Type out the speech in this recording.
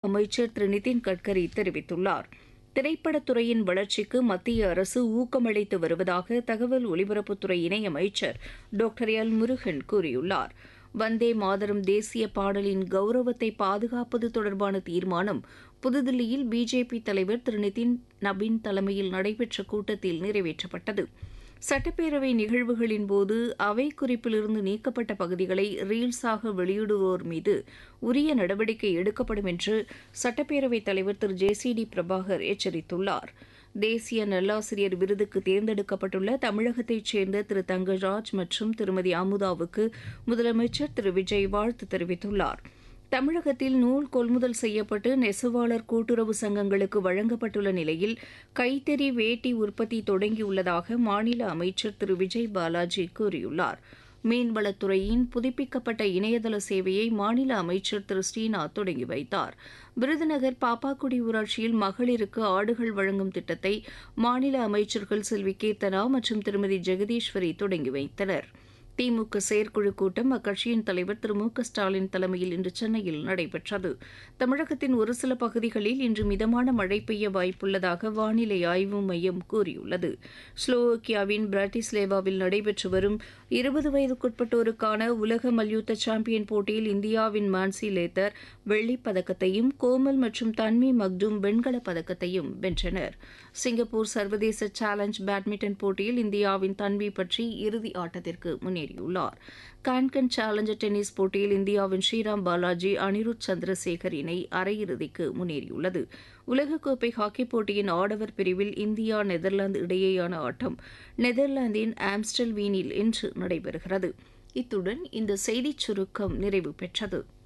அமைச்சர் திரு நிதின் கட்கரி தெரிவித்துள்ளார் திரைப்படத்துறையின் வளர்ச்சிக்கு மத்திய அரசு ஊக்கமளித்து வருவதாக தகவல் ஒலிபரப்புத்துறை இணையமைச்சர் டாக்டர் எல் முருகன் கூறியுள்ளார் வந்தே மாதரம் தேசிய பாடலின் கௌரவத்தை பாதுகாப்பது தொடர்பான தீர்மானம் புதுதில்லியில் பிஜேபி தலைவர் திரு நிதின் நபின் தலைமையில் நடைபெற்ற கூட்டத்தில் நிறைவேற்றப்பட்டது சட்டப்பேரவை நிகழ்வுகளின் போது அவை குறிப்பிலிருந்து நீக்கப்பட்ட பகுதிகளை ரீல்ஸாக வெளியிடுவோர் மீது உரிய நடவடிக்கை எடுக்கப்படும் என்று சட்டப்பேரவைத் தலைவர் திரு ஜே சி டி பிரபாகர் எச்சரித்துள்ளார் தேசிய நல்லாசிரியர் விருதுக்கு தேர்ந்தெடுக்கப்பட்டுள்ள தமிழகத்தைச் சேர்ந்த திரு தங்கராஜ் மற்றும் திருமதி அமுதாவுக்கு முதலமைச்சர் திரு விஜய் வாழ்த்து தெரிவித்துள்ளார் தமிழகத்தில் நூல் கொள்முதல் செய்யப்பட்டு நெசவாளர் கூட்டுறவு சங்கங்களுக்கு வழங்கப்பட்டுள்ள நிலையில் கைத்தறி வேட்டி உற்பத்தி தொடங்கியுள்ளதாக மாநில அமைச்சர் திரு விஜய் பாலாஜி கூறியுள்ளார் மீன்வளத்துறையின் புதுப்பிக்கப்பட்ட இணையதள சேவையை மாநில அமைச்சர் திரு ஸ்ரீநாத் தொடங்கி வைத்தார் விருதுநகர் பாப்பாக்குடி ஊராட்சியில் மகளிருக்கு ஆடுகள் வழங்கும் திட்டத்தை மாநில அமைச்சர்கள் செல்வி கீர்த்தனா மற்றும் திருமதி ஜெகதீஸ்வரி தொடங்கி வைத்தனா் திமுக செயற்குழு கூட்டம் அக்கட்சியின் தலைவர் திரு மு க ஸ்டாலின் தலைமையில் இன்று சென்னையில் நடைபெற்றது தமிழகத்தின் ஒரு சில பகுதிகளில் இன்று மிதமான மழை பெய்ய வாய்ப்புள்ளதாக வானிலை ஆய்வு மையம் கூறியுள்ளது ஸ்லோவோக்கியாவின் பிராட்டிஸ்லேவாவில் நடைபெற்று வரும் இருபது வயதுக்குட்பட்டோருக்கான உலக மல்யுத்த சாம்பியன் போட்டியில் இந்தியாவின் மான்சி லேத்தர் வெள்ளிப் பதக்கத்தையும் கோமல் மற்றும் தன்வி மக்டும் வெண்கலப் பதக்கத்தையும் வென்றனர் சிங்கப்பூர் சர்வதேச சேலஞ்ச் பேட்மிண்டன் போட்டியில் இந்தியாவின் தன்வி பற்றி இறுதி ஆட்டத்திற்கு முன்னேறியுள்ளார் கான்கன் சேலஞ்சர் டென்னிஸ் போட்டியில் இந்தியாவின் ஸ்ரீராம் பாலாஜி அனிருத் சந்திரசேகர் இணை அரையிறுதிக்கு முன்னேறியுள்ளது உலகக்கோப்பை ஹாக்கிப் போட்டியின் ஆடவர் பிரிவில் இந்தியா நெதர்லாந்து இடையேயான ஆட்டம் நெதர்லாந்தின் ஆம்ஸ்டல் வீனில் இன்று நடைபெறுகிறது இத்துடன் இந்த செய்திச் சுருக்கம் நிறைவு பெற்றது